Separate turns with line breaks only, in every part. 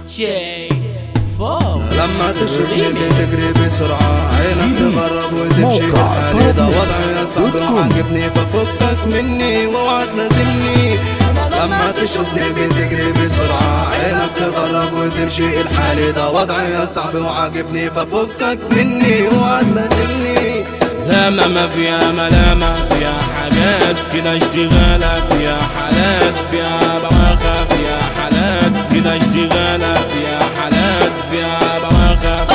جي فوق
لما تشوفني بتجري بسرعة عينك تغرب وتمشي
موقع
بالحالي ده
طرب
وضعي صعب
دوت كوم.
وعاجبني ففكك مني واوعى تلازمني لما تشوفني بتجري بسرعة عينك تغرب وتمشي الحالي ده وضعي صعب وعاجبني ففكك مني واوعى تلازمني
لما ما فيها ملامة فيها حاجات كده اشتغالة فيها حالات فيها بواخة فيها حالات كده اشتغالة فيها حالات فيها بواخة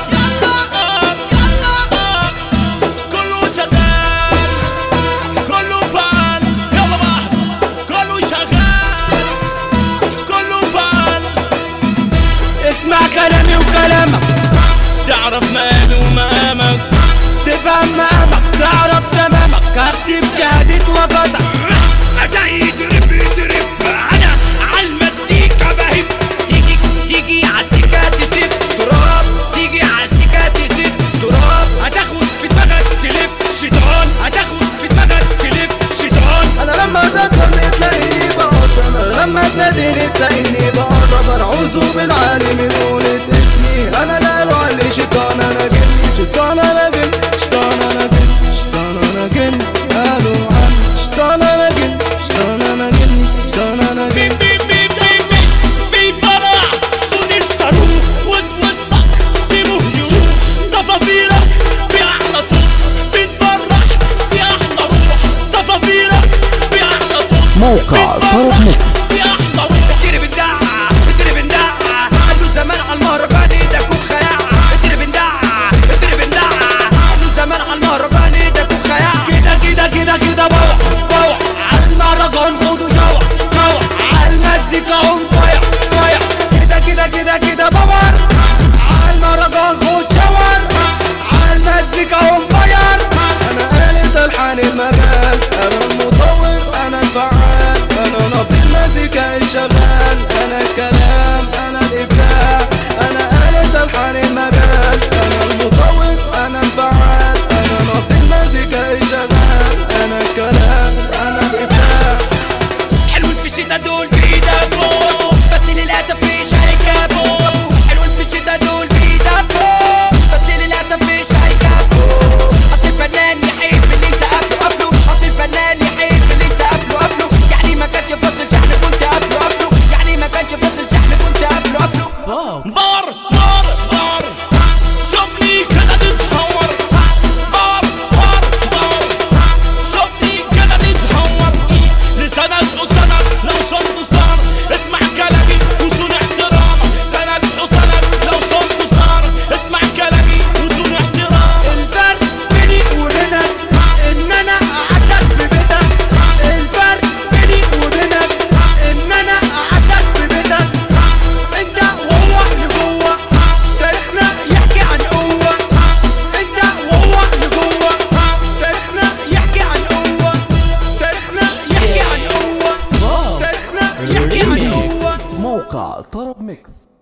كله شغال كله فعال يلا بقى كله شغال كله فعال اسمع كلامي وكلامك تعرف مقامي ومقامك تفهم مقامك تعرف تمامك هكتب شهادة وفتح
ادائي يضرب يضرب انا عالمزيكا بهب تيجي تيجي عالسكة تسيب تراب تيجي عالسكة تسيب تراب هتاخد في دماغك تلف شيطان هتاخد في دماغك تلف شيطان
انا لما تدخل تلاقيني بقعد انا لما تناديني تلاقيني بقعد برعوز بالعالي من قولة اسمي انا لا علي شيطان انا جن شيطان انا جن شيطان انا جن شيطان انا جن قالوا عن شيطان انا جن شيطان انا جن شيطان انا
بي
جن
بي بي بي بي بيفرع صوت الصاروخ وسوستك سيبه هجوم صفافيرك بأعلى صوت بتفرح بأحلى روح صفافيرك بأعلى صوت
موقع
بتفرح
طرب ميكس
بأحلى روح اديني بالدعة اديني بالدعة عنده زمان على المهرجان ايدك وخياع اديني بالدعة اديني بالدعة عنده زمان على المهرجان ايدك وخياع كده كده كده كده بوع بوع على المهرجان خدوا جوع جوع على المزيكا هم ضايع ضايع كده كده كده كده بور على المهرجان خد شاور على المزيكا هم ضايع
انا آلة الحان المجال انا المطور انا الفعال انا نبض المزيكا الشغال انا الكلام انا الابداع انا آلة الحان المجال انا المطور انا الفعال انا نبض المزيكا الشغال انا الكلام انا الابداع
حلوين في الشتا دول بيدافعوا بس للأسف مش هيكافوا حلوين في الشتا دول بيدافعوا بس للأسف مش هيكافوا أصل الفنان يحب اللي يسقف له قفله أصل الفنان يحب اللي يسقف له قفله يعني ما كانش فصل شحن كنت قفله قفله يعني ما كانش فصل شحن كنت قفله قفله
فوق
بار بار بار شوفني كده تتهور بار بار بار شوفني كده تتهور لسانك قصانك لو صنت صار اسمع كلامي وصون احترامك سند حصانك لو صنت صار اسمع كلامي وصون احترامك الفرق بيني وبينك ان انا قعدتك في بيتك الفرق بيني وبينك ان انا قعدتك في بيتك انت وهو لجوه تاريخنا يحكي عن قوة انت وهو لجوه تاريخنا يحكي عن قوة تاريخنا يحكي عن قوة
فوق
تاريخنا يحكي عن قوة
موقع طرب ميكس